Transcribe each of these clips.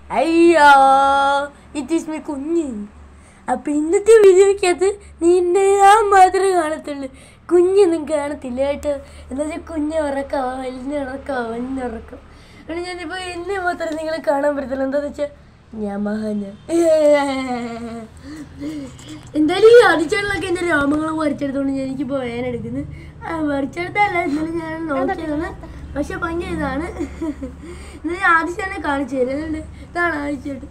അയ്യോ it is me കുഞ്ഞ് അപ്പൊ ഇന്നത്തെ വീഡിയോക്കകത്ത് നിന്നെ ഞാൻ മാത്രമേ കാണത്തുള്ളൂ കുഞ്ഞൊന്നും കാണത്തില്ല കേട്ടോ എന്നുവെച്ചാൽ കുഞ്ഞ് ഉറക്കമോ വലിയ ഉറക്കമോ വലിയ ഉറക്കം അതുകൊണ്ട് ഞാനിപ്പോൾ എന്നെ മാത്രമേ നിങ്ങൾ കാണാൻ പറ്റത്തുള്ളൂ എന്താണെന്ന് വെച്ചാൽ ഞാൻ മഹാന എന്തായാലും ഈ അടിച്ചാളിലൊക്കെ എൻ്റെ രോമങ്ങൾ വരച്ചെടുത്തോണ്ട് ഞാൻ എനിക്കിപ്പോൾ വേനെടുക്കുന്നു വരച്ചെടുത്തല്ല ഇന്നലെ ഞാൻ നോക്കിയതാണ് പക്ഷെ ഭയങ്കര ഇതാണ് ഇന്നലെ ആദിച്ചാനെ കാണിച്ചു തരുന്നുണ്ട് ഇതാണ് ആദിച്ചേട്ട്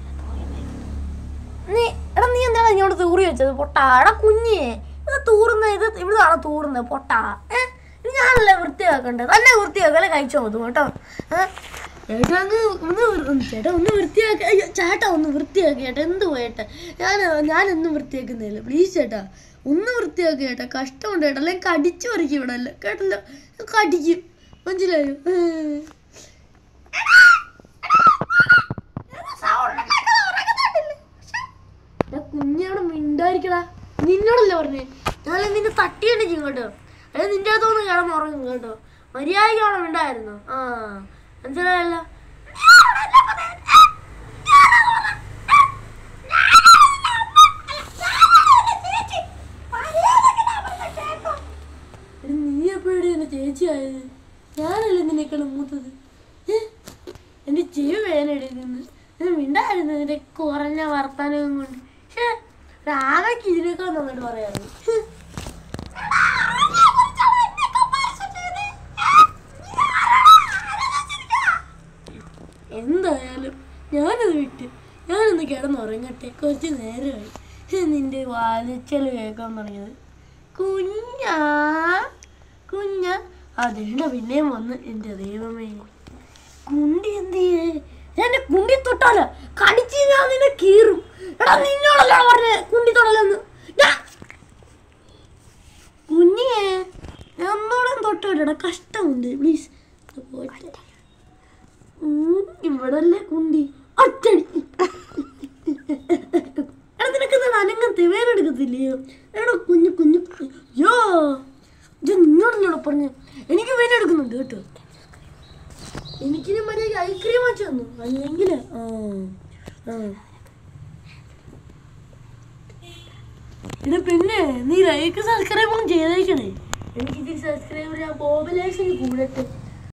നീ എടാ നീ എന്താണ് ഇങ്ങോട്ട് തൂറി വെച്ചത് പൊട്ടാ എടാ കുഞ്ഞേ ഇത് തൂറുന്ന ഇത് ഇവിടുന്നാണ് തൂറുന്നത് പൊട്ടാ ഏ ഇത് ഞാനല്ലേ വൃത്തിയാക്കണ്ടേ തന്നെ വൃത്തിയാക്കല്ലേ കഴിച്ചോ അതും കേട്ടോ ഏ? ചേട്ടാ ഒന്ന് ഒന്ന് വൃ- ചേട്ടാ ഒന്ന് വൃത്തിയാക്ക അയ്യോ ചേട്ടാ ഒന്ന് വൃത്തിയാക്കി ചേട്ടാ എന്ത് പോയേട്ടാ ഞാൻ ഞാനൊന്നും വൃത്തിയാക്കുന്നില്ല പ്ലീസ് ചേട്ടാ ഒന്ന് വൃത്തിയാക്കി ചേട്ടാ കഷ്ടമുണ്ട് ചേട്ടാ അല്ലെങ്കിൽ കടിച്ചു പറിക്കും ഇവിടെ അല്ല കേട്ടല്ലോ കടിക്കും മനസ്സിലായോ ഏ. എടാ കുഞ്ഞവിടെ മിണ്ടായിരിക്കടാ നിന്നോടല്ലേ പറഞ്ഞേ ഞാൻ നിന്നെ തട്ടിയാണ് ചെയ്യും കേട്ടോ അതായത് നിന്റെ അടുത്തൊന്ന് കിടന്നുറങ്ങും കേട്ടോ മര്യാദയ്ക്ക് അവിടെ മിണ്ടായിരുന്നു ആ മനസ്സിലായല്ലോ എടാ, നീ എപ്പോഴും എന്നെ ചേച്ചിയായത് ഞാനല്ലേ നിന്നെക്കാളും മൂത്തത് ഏ? എന്റെ ചെവി വേനെടുക്കുന്നു ഇത് മിണ്ടായിരുന്നു നിന്റെ കുറഞ്ഞ വർത്താനം കൊണ്ട് പക്ഷേ രാഗയ്ക്ക് ഇതിനേക്കാൾ നന്നായിട്ട് പറയാറ് എന്തായാലും ഞാനത് വിട്ട് ഞാനൊന്ന് കിടന്നുറങ്ങട്ടെ കുറച്ച് നേരമായി ഹേ, നിന്റെ വാലിച്ചൽ കേൾക്കാൻ തുടങ്ങിയത് കുഞ്ഞാ കുഞ്ഞ അതിന്റെ പിന്നെയും വന്ന് എൻ്റെ ദൈവമേ കുണ്ടി എന്ത് ചെയ്യേ എന്നെ കുണ്ടി തൊട്ടാലോ കടിച്ച് ഞാൻ നിന്നെ കീറും എടാ നിന്നോടല്ലോ പറഞ്ഞേ കുണ്ടി തൊടലെന്ന് ഞാൻ കുഞ്ഞിയെ എന്നോടും തൊട്ടോട്ടെടാ കഷ്ടമുണ്ട് പ്ലീസ് പോട്ടെ ഉം, ഇവിടല്ലേ കുണ്ടി ഒറ്റടി എടാ നിനക്ക് അനങ്ങത്തെ വേനെടുക്കത്തില്ലയോ എടാ കുഞ്ഞു കുഞ്ഞു യോ ഇത് നിന്നോടല്ലോ പറഞ്ഞു എനിക്ക് വേനെടുക്കുന്നുണ്ട് കേട്ടോ എനിക്കിനി മര്യാദ ഐസ്ക്രീം വെച്ച് തന്നു അല്ലെങ്കിൽ ആ ആ എടാ പിന്നെ നീ ലൈക്ക് സബ്സ്ക്രൈബ് ഒന്നും ചെയ്തേക്കണേ എനിക്ക് ഇതിൽ സബ്സ്ക്രൈബർ പോപ്പുലേഷൻ കൂടട്ടെ